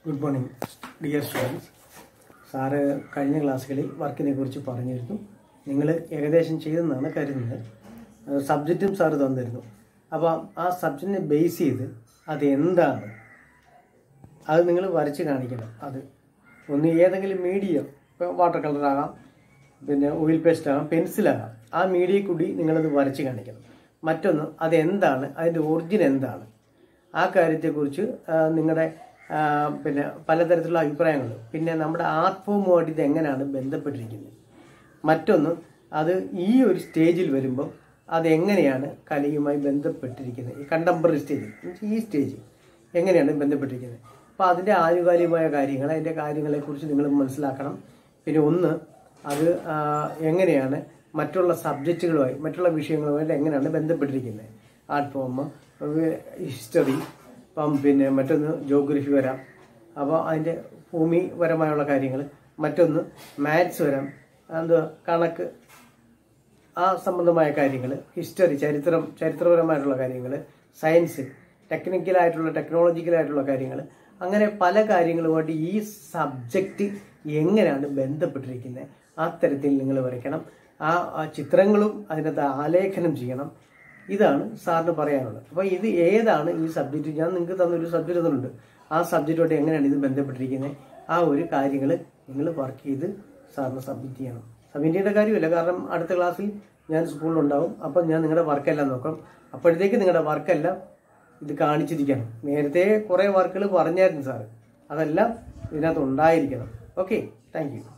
good morning dear students sir കഴിഞ്ഞ ക്ലാസ്സുകളിൽ വർക്കിനെ കുറിച്ച് പറഞ്ഞിരുന്നു നിങ്ങൾ ഏകദേശം ചെയ്തെന്നാണ് കരുതുന്നത് സബ്ജക്റ്റും സാറ് തന്നിരുന്നു അപ്പോൾ ആ സബ്ജക്റ്റിനെ ബേസ് ചെയ്ത് അത് എന്താണ് അത് നിങ്ങൾ വരച്ച് കാണിക്കണം അത് ഒന്ന് ഏതെങ്കിലും മീഡിയം ഇപ്പോൾ വാട്ടർ കളറാകാം പിന്നെ ഓയിൽ പേസ്റ്റ് ആകാം പെൻസിലാകാം ആ മീഡിയയിൽ കൂടി നിങ്ങളത് വരച്ച് കാണിക്കണം മറ്റൊന്ന് അത് എന്താണ് അതിൻ്റെ ഒറിജിൻ എന്താണ് ആ കാര്യത്തെക്കുറിച്ച് നിങ്ങളുടെ പിന്നെ പലതരത്തിലുള്ള അഭിപ്രായങ്ങൾ പിന്നെ നമ്മുടെ ആർട്ട് ഫോമുമായിട്ട് ഇത് എങ്ങനെയാണ് ബന്ധപ്പെട്ടിരിക്കുന്നത് മറ്റൊന്ന് അത് ഈ ഒരു സ്റ്റേജിൽ വരുമ്പോൾ അതെങ്ങനെയാണ് കലയുമായി ബന്ധപ്പെട്ടിരിക്കുന്നത് ഈ കണ്ടംപററി സ്റ്റേജ് ഈ സ്റ്റേജ് എങ്ങനെയാണ് ബന്ധപ്പെട്ടിരിക്കുന്നത് അപ്പോൾ അതിൻ്റെ ആനുകാലികമായ കാര്യങ്ങൾ അതിൻ്റെ കാര്യങ്ങളെക്കുറിച്ച് നിങ്ങൾ മനസ്സിലാക്കണം പിന്നെ ഒന്ന് അത് ആ, എങ്ങനെയാണ് മറ്റുള്ള സബ്ജക്റ്റുകളുമായി മറ്റുള്ള വിഷയങ്ങളുമായിട്ട് എങ്ങനെയാണ് ബന്ധപ്പെട്ടിരിക്കുന്നത് ആർട്ട് ഫോം ഹിസ്റ്ററി ഇപ്പം പിന്നെ മറ്റൊന്ന് ജോഗ്രഫി വരാം അപ്പോൾ അതിൻ്റെ ഭൂമിപരമായുള്ള കാര്യങ്ങൾ മറ്റൊന്ന് മാത്സ് വരാം എന്തുവാ കണക്ക് ആ സംബന്ധമായ കാര്യങ്ങൾ ഹിസ്റ്ററി ചരിത്രം ചരിത്രപരമായിട്ടുള്ള കാര്യങ്ങൾ സയൻസ് ടെക്നിക്കലായിട്ടുള്ള ടെക്നോളജിക്കലായിട്ടുള്ള കാര്യങ്ങൾ അങ്ങനെ പല കാര്യങ്ങളുമായിട്ട് ഈ സബ്ജക്റ്റ് എങ്ങനെയാണ് ബന്ധപ്പെട്ടിരിക്കുന്നത് ആ തരത്തിൽ നിങ്ങൾ വരയ്ക്കണം ആ ആ ചിത്രങ്ങളും അതിനകത്ത് ആലേഖനം ചെയ്യണം ഇതാണ് സാറിന് പറയാനുള്ളത് അപ്പോൾ ഇത് ഏതാണ് ഈ സബ്ജക്റ്റ് ഞാൻ നിങ്ങൾക്ക് തന്നൊരു സബ്ജക്റ്റ് തന്നിട്ടുണ്ട് ആ സബ്ജക്റ്റുമായിട്ട് എങ്ങനെയാണ് ഇത് ബന്ധപ്പെട്ടിരിക്കുന്നത് ആ ഒരു കാര്യങ്ങൾ നിങ്ങൾ വർക്ക് ചെയ്ത് സാറിന് സബ്മിറ്റ് ചെയ്യണം സബ്മിറ്റ് ചെയ്യേണ്ട കാര്യമില്ല കാരണം അടുത്ത ക്ലാസ്സിൽ ഞാൻ സ്കൂളിലുണ്ടാവും അപ്പം ഞാൻ നിങ്ങളുടെ വർക്കെല്ലാം നോക്കാം അപ്പോഴത്തേക്ക് നിങ്ങളുടെ വർക്കെല്ലാം ഇത് കാണിച്ചിരിക്കണം നേരത്തെ കുറേ വർക്കുകൾ പറഞ്ഞായിരുന്നു സാറ് അതെല്ലാം ഇതിനകത്ത് ഉണ്ടായിരിക്കണം ഓക്കെ താങ്ക് യു